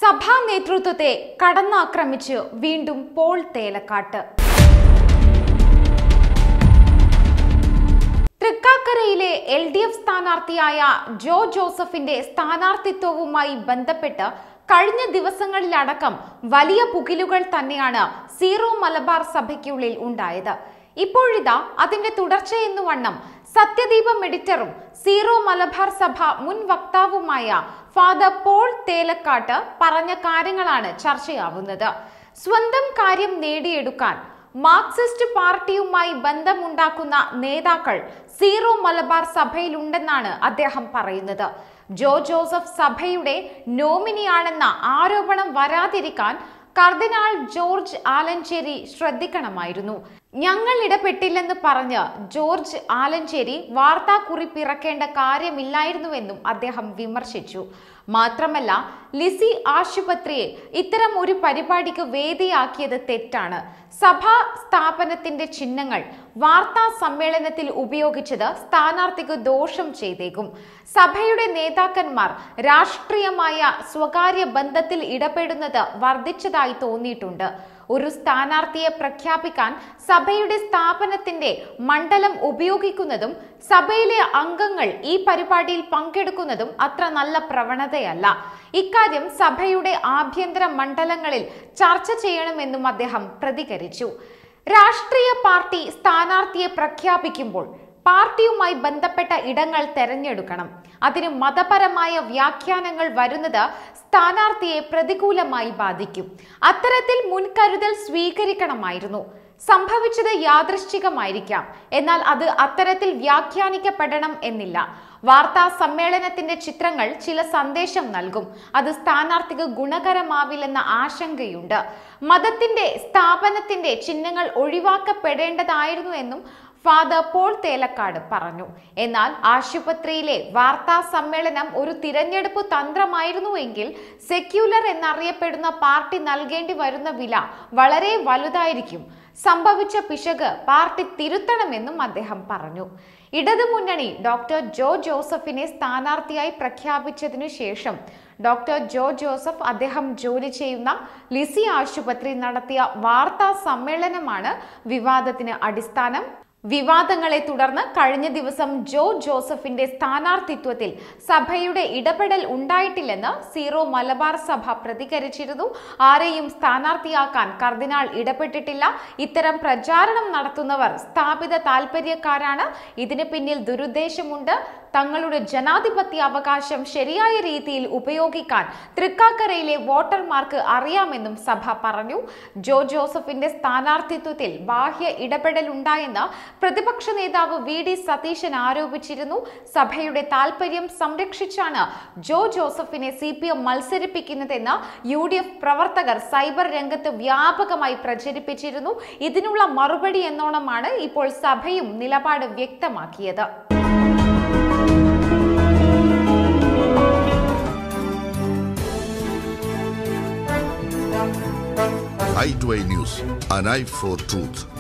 സഭാ നേതൃത്വത്തെ കടന്നാക്രമിച്ച് വീണ്ടും പോൾ തേലക്കാട്ട് തൃക്കാക്കരയിലെ എൽ ഡി എഫ് സ്ഥാനാർത്ഥിയായ ജോ ജോസഫിന്റെ സ്ഥാനാർത്ഥിത്വവുമായി ബന്ധപ്പെട്ട് കഴിഞ്ഞ ദിവസങ്ങളിലടക്കം വലിയ പുകിലുകൾ തന്നെയാണ് സീറോ മലബാർ സഭയ്ക്കുള്ളിൽ ഉണ്ടായത് ഇപ്പോഴിതാ അതിന്റെ തുടർച്ചയെന്നു വണ്ണം സത്യദീപം എഡിറ്ററും സീറോ മലബാർ സഭ മുൻ വക്താവുമായ ഫാദർ പോൾ തേലക്കാട്ട് പറഞ്ഞ കാര്യങ്ങളാണ് ചർച്ചയാവുന്നത് സ്വന്തം കാര്യം നേടിയെടുക്കാൻ മാർക്സിസ്റ്റ് പാർട്ടിയുമായി ബന്ധമുണ്ടാക്കുന്ന നേതാക്കൾ സീറോ മലബാർ സഭയിലുണ്ടെന്നാണ് അദ്ദേഹം പറയുന്നത് ജോ ജോസഫ് സഭയുടെ നോമിനിയാണെന്ന ആരോപണം വരാതിരിക്കാൻ കർദിനാൾ ജോർജ് ആലഞ്ചേരി ശ്രദ്ധിക്കണമായിരുന്നു ഞങ്ങൾ ഇടപെട്ടില്ലെന്ന് പറഞ്ഞ് ജോർജ് ആലഞ്ചേരി വാർത്താക്കുറിപ്പിറക്കേണ്ട കാര്യമില്ലായിരുന്നുവെന്നും അദ്ദേഹം വിമർശിച്ചു മാത്രമല്ല ലിസി ആശുപത്രിയെ ഇത്തരം ഒരു പരിപാടിക്ക് വേദിയാക്കിയത് തെറ്റാണ് സഭാ സ്ഥാപനത്തിന്റെ ചിഹ്നങ്ങൾ വാർത്താ സമ്മേളനത്തിൽ ഉപയോഗിച്ചത് സ്ഥാനാർത്ഥിക്ക് ദോഷം ചെയ്തേക്കും സഭയുടെ നേതാക്കന്മാർ രാഷ്ട്രീയമായ സ്വകാര്യ ബന്ധത്തിൽ ഇടപെടുന്നത് വർദ്ധിച്ചതായി തോന്നിയിട്ടുണ്ട് ഒരു സ്ഥാനാർത്ഥിയെ പ്രഖ്യാപിക്കാൻ സഭയുടെ സ്ഥാപനത്തിന്റെ മണ്ഡലം ഉപയോഗിക്കുന്നതും സഭയിലെ അംഗങ്ങൾ ഈ പരിപാടിയിൽ പങ്കെടുക്കുന്നതും അത്ര നല്ല പ്രവണതയല്ല ഇക്കാര്യം സഭയുടെ ആഭ്യന്തര മണ്ഡലങ്ങളിൽ ചർച്ച ചെയ്യണമെന്നും അദ്ദേഹം പ്രതികരിച്ചു രാഷ്ട്രീയ പാർട്ടി സ്ഥാനാർത്ഥിയെ പ്രഖ്യാപിക്കുമ്പോൾ പാർട്ടിയുമായി ബന്ധപ്പെട്ട ഇടങ്ങൾ തെരഞ്ഞെടുക്കണം അതിന് മതപരമായ വ്യാഖ്യാനങ്ങൾ വരുന്നത് സ്ഥാനാർത്ഥിയെ പ്രതികൂലമായി ബാധിക്കും അത്തരത്തിൽ മുൻകരുതൽ സ്വീകരിക്കണമായിരുന്നു സംഭവിച്ചത് യാദൃശ്ചികമായിരിക്കാം എന്നാൽ അത് അത്തരത്തിൽ വ്യാഖ്യാനിക്കപ്പെടണം എന്നില്ല വാർത്താ സമ്മേളനത്തിന്റെ ചിത്രങ്ങൾ ചില സന്ദേശം നൽകും അത് സ്ഥാനാർത്ഥിക്ക് ഗുണകരമാവില്ലെന്ന ആശങ്കയുണ്ട് മതത്തിന്റെ സ്ഥാപനത്തിന്റെ ചിഹ്നങ്ങൾ ഒഴിവാക്കപ്പെടേണ്ടതായിരുന്നു എന്നും ഫാദർ പോൾ തേലക്കാട് പറഞ്ഞു എന്നാൽ ആശുപത്രിയിലെ വാർത്താ സമ്മേളനം ഒരു തിരഞ്ഞെടുപ്പ് തന്ത്രമായിരുന്നുവെങ്കിൽ സെക്യുലർ എന്നറിയപ്പെടുന്ന പാർട്ടി നൽകേണ്ടി വരുന്ന വില വളരെ വലുതായിരിക്കും സംഭവിച്ച പിശക് പാർട്ടി തിരുത്തണമെന്നും അദ്ദേഹം പറഞ്ഞു ഇടതുമുന്നണി ഡോക്ടർ ജോ ജോസഫിനെ സ്ഥാനാർത്ഥിയായി പ്രഖ്യാപിച്ചതിനു ശേഷം ഡോക്ടർ ജോ ജോസഫ് അദ്ദേഹം ജോലി ചെയ്യുന്ന ലിസി ആശുപത്രി നടത്തിയ വാർത്താ സമ്മേളനമാണ് വിവാദത്തിന് അടിസ്ഥാനം വിവാദങ്ങളെ തുടർന്ന് കഴിഞ്ഞ ദിവസം ജോ ജോസഫിന്റെ സ്ഥാനാർത്ഥിത്വത്തിൽ സഭയുടെ ഇടപെടൽ ഉണ്ടായിട്ടില്ലെന്ന് സീറോ മലബാർ സഭ പ്രതികരിച്ചിരുന്നു ആരെയും സ്ഥാനാർത്ഥിയാക്കാൻ കർദിനാൾ ഇടപെട്ടിട്ടില്ല ഇത്തരം പ്രചാരണം നടത്തുന്നവർ സ്ഥാപിത താൽപര്യക്കാരാണ് ഇതിന് പിന്നിൽ ദുരുദ്ദേശമുണ്ട് തങ്ങളുടെ ജനാധിപത്യ അവകാശം ശരിയായ രീതിയിൽ ഉപയോഗിക്കാൻ തൃക്കാക്കരയിലെ വോട്ടർമാർക്ക് അറിയാമെന്നും സഭ പറഞ്ഞു ജോ ജോസഫിന്റെ സ്ഥാനാർത്ഥിത്വത്തിൽ ബാഹ്യ ഇടപെടൽ ഉണ്ടായെന്ന് പ്രതിപക്ഷ നേതാവ് വി ഡി സതീശൻ ആരോപിച്ചിരുന്നു സഭയുടെ താൽപര്യം സംരക്ഷിച്ചാണ് ജോ ജോസഫിനെ സി പി എം മത്സരിപ്പിക്കുന്നതെന്ന് യു ഡി എഫ് പ്രവർത്തകർ സൈബർ രംഗത്ത് വ്യാപകമായി പ്രചരിപ്പിച്ചിരുന്നു ഇതിനുള്ള മറുപടി എന്നോണമാണ് ഇപ്പോൾ സഭയും നിലപാട് വ്യക്തമാക്കിയത് i2i News, an eye for truth.